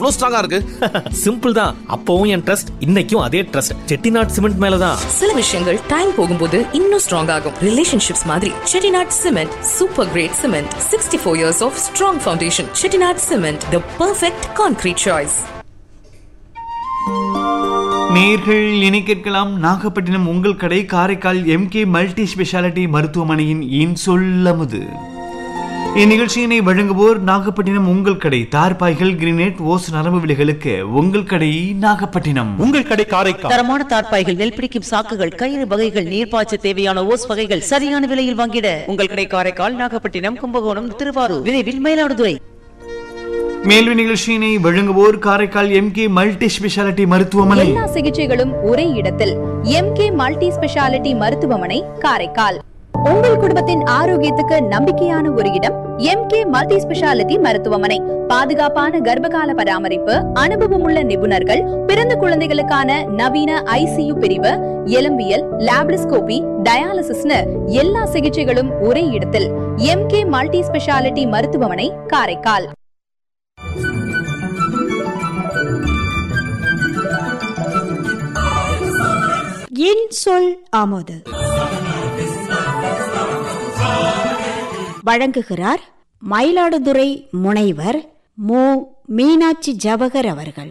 இவ்ளோ ஸ்ட்ராங்கா இருக்கு சிம்பிள் தான் அப்பவும் என் ட்ரஸ்ட் இன்னைக்கும் அதே ட்ரஸ்ட் செட்டிநாட் சிமெண்ட் மேலதான் சில விஷயங்கள் டைம் போகும்போது இன்னும் ஸ்ட்ராங் ஆகும் ரிலேஷன்ஷிப்ஸ் மாதிரி Chettinad cement super great cement sixty four years of strong foundation Chettinad cement the perfect concrete choice நேர்கள் இணை கேட்கலாம் நாகப்பட்டினம் உங்கள் கடை காரைக்கால் எம்கே மல்டி ஸ்பெஷாலிட்டி மருத்துவமனையின் இன் சொல்லமுது இந்நிகழ்ச்சியினை வழங்குவோர் நாகப்பட்டினம் உங்கள் கடை தார்பாய்கள் கிரினேட் ஓஸ் நரம்பு விலைகளுக்கு உங்கள் கடை நாகப்பட்டினம் உங்கள் கடை காரைக்கால் தரமான தார்ப்பாய்கள் நெல் பிடிக்கும் சாக்குகள் கயிறு வகைகள் நீர்ப்பாய்ச்ச தேவையான ஓஸ் வகைகள் சரியான விலையில் வாங்கிட உங்கள் கடை காரைக்கால் நாகப்பட்டினம் கும்பகோணம் திருவாரூர் விரைவில் மயிலாடுதுறை மேல்வி நிகழ்ச்சியினை வழங்குவோர் காரைக்கால் எம்கே மல்டி ஸ்பெஷாலிட்டி மருத்துவமனை எல்லா சிகிச்சைகளும் ஒரே இடத்தில் எம்கே மல்டி ஸ்பெஷாலிட்டி மருத்துவமனை காரைக்கால் உங்கள் குடும்பத்தின் ஆரோக்கியத்துக்கு நம்பிக்கையான ஒரு இடம் எம்கே மல்டி ஸ்பெஷாலிட்டி மருத்துவமனை பாதுகாப்பான கர்ப்பகால பராமரிப்பு அனுபவமுள்ள நிபுணர்கள் பிறந்த குழந்தைகளுக்கான நவீன ஐசியு பிரிவு எலும்பியல் லாப்ரிஸ்கோபி டயாலிசிஸ்னு எல்லா சிகிச்சைகளும் ஒரே இடத்தில் எம்கே மல்டி ஸ்பெஷாலிட்டி மருத்துவமனை காரைக்கால் என் சொல் ஆமோது வழங்குகிறார் மயிலாடுதுறை முனைவர் மு மீனாட்சி ஜவகர் அவர்கள்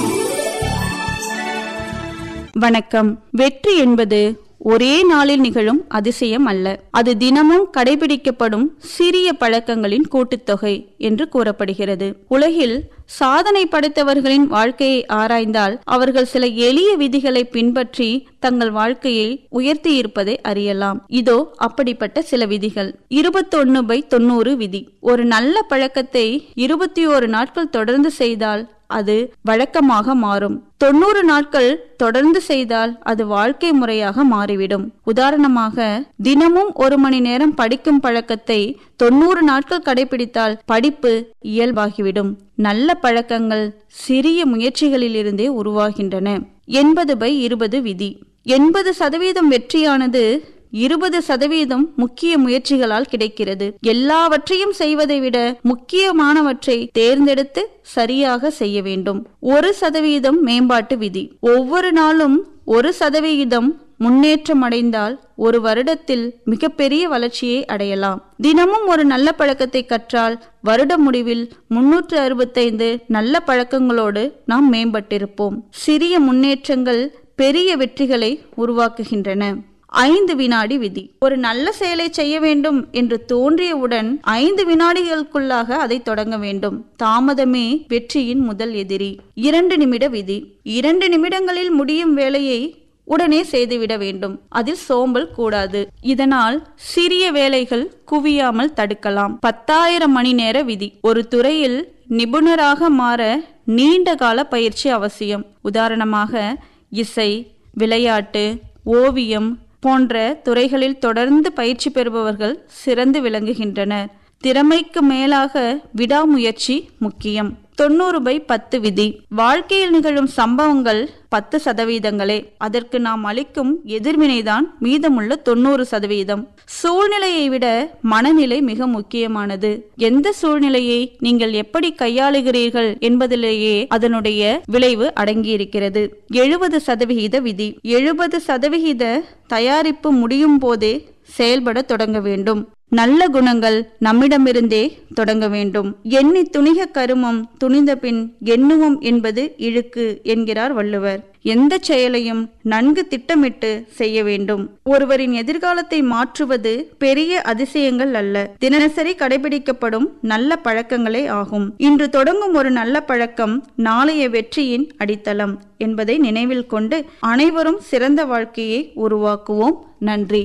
வணக்கம் வெற்றி என்பது ஒரே நாளில் நிகழும் அதிசயம் அல்ல அது தினமும் கடைபிடிக்கப்படும் சிறிய பழக்கங்களின் கூட்டுத்தொகை என்று கூறப்படுகிறது உலகில் சாதனை படைத்தவர்களின் வாழ்க்கையை ஆராய்ந்தால் அவர்கள் சில எளிய விதிகளை பின்பற்றி தங்கள் வாழ்க்கையை உயர்த்தி இருப்பதை அறியலாம் இதோ அப்படிப்பட்ட சில விதிகள் இருபத்தொன்னு பை தொண்ணூறு விதி ஒரு நல்ல பழக்கத்தை இருபத்தி ஓரு நாட்கள் தொடர்ந்து செய்தால் அது வழக்கமாக மாறும் தொண்ணூறு நாட்கள் தொடர்ந்து செய்தால் அது வாழ்க்கை முறையாக மாறிவிடும் உதாரணமாக தினமும் ஒரு மணி நேரம் படிக்கும் பழக்கத்தை தொண்ணூறு நாட்கள் கடைபிடித்தால் படிப்பு இயல்பாகிவிடும் நல்ல பழக்கங்கள் சிறிய முயற்சிகளிலிருந்தே உருவாகின்றன எண்பது பை இருபது விதி எண்பது சதவீதம் வெற்றியானது இருபது சதவீதம் முக்கிய முயற்சிகளால் கிடைக்கிறது எல்லாவற்றையும் செய்வதை விட முக்கியமானவற்றை தேர்ந்தெடுத்து சரியாக செய்ய வேண்டும் ஒரு சதவீதம் மேம்பாட்டு விதி ஒவ்வொரு நாளும் ஒரு சதவிகிதம் முன்னேற்றம் அடைந்தால் ஒரு வருடத்தில் மிகப்பெரிய வளர்ச்சியை அடையலாம் தினமும் ஒரு நல்ல பழக்கத்தை கற்றால் வருட முடிவில் முன்னூற்று அறுபத்தைந்து நல்ல பழக்கங்களோடு நாம் மேம்பட்டிருப்போம் சிறிய முன்னேற்றங்கள் பெரிய வெற்றிகளை உருவாக்குகின்றன ஐந்து வினாடி விதி ஒரு நல்ல செயலை செய்ய வேண்டும் என்று தோன்றியவுடன் ஐந்து வினாடிகளுக்குள்ளாக அதை தொடங்க வேண்டும் தாமதமே வெற்றியின் முதல் எதிரி இரண்டு நிமிட விதி இரண்டு நிமிடங்களில் முடியும் வேலையை உடனே செய்துவிட வேண்டும் அதில் சோம்பல் கூடாது இதனால் சிறிய வேலைகள் குவியாமல் தடுக்கலாம் பத்தாயிரம் மணி நேர விதி ஒரு துறையில் நிபுணராக மாற நீண்ட கால பயிற்சி அவசியம் உதாரணமாக இசை விளையாட்டு ஓவியம் போன்ற துறைகளில் தொடர்ந்து பயிற்சி பெறுபவர்கள் சிறந்து விளங்குகின்றனர் திறமைக்கு மேலாக விடாமுயற்சி முக்கியம் தொண்ணூறு பை பத்து விதி வாழ்க்கையில் நிகழும் சம்பவங்கள் பத்து சதவீதங்களே அதற்கு நாம் அளிக்கும் எதிர்வினைதான் மீதமுள்ள தொண்ணூறு சதவீதம் சூழ்நிலையை விட மனநிலை மிக முக்கியமானது எந்த சூழ்நிலையை நீங்கள் எப்படி கையாளுகிறீர்கள் என்பதிலேயே அதனுடைய விளைவு அடங்கியிருக்கிறது எழுபது சதவிகித விதி எழுபது சதவிகித தயாரிப்பு முடியும் போதே செயல்பட தொடங்க வேண்டும் நல்ல குணங்கள் நம்மிடமிருந்தே தொடங்க வேண்டும் எண்ணி துணிக கருமம் துணிந்த பின் எண்ணுவோம் என்பது இழுக்கு என்கிறார் வள்ளுவர் எந்த செயலையும் நன்கு திட்டமிட்டு செய்ய வேண்டும் ஒருவரின் எதிர்காலத்தை மாற்றுவது பெரிய அதிசயங்கள் அல்ல தினசரி கடைபிடிக்கப்படும் நல்ல பழக்கங்களே ஆகும் இன்று தொடங்கும் ஒரு நல்ல பழக்கம் நாளைய வெற்றியின் அடித்தளம் என்பதை நினைவில் கொண்டு அனைவரும் சிறந்த வாழ்க்கையை உருவாக்குவோம் நன்றி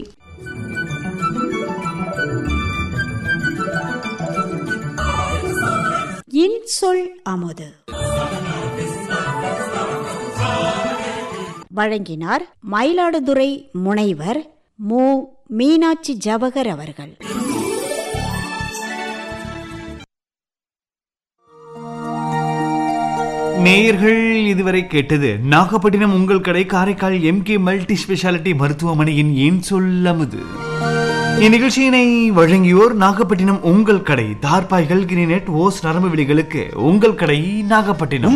என் சொல் அமுது வழங்கினார் மயிலாடுதுறை முனைவர் மு மீனாட்சி ஜவகர் அவர்கள் நேயர்கள் இதுவரை கேட்டது நாகப்பட்டினம் உங்கள் கடை காரைக்கால் எம்கே மல்டி ஸ்பெஷாலிட்டி மருத்துவமனையின் ஏன் சொல்லமுது இந்நிகழ்ச்சியினை வழங்கியோர் நாகப்பட்டினம் உங்கள் கடை தார்பாய்கள் கிரினெட் ஓஸ் நரம்பு விழிகளுக்கு உங்கள் கடை நாகப்பட்டினம்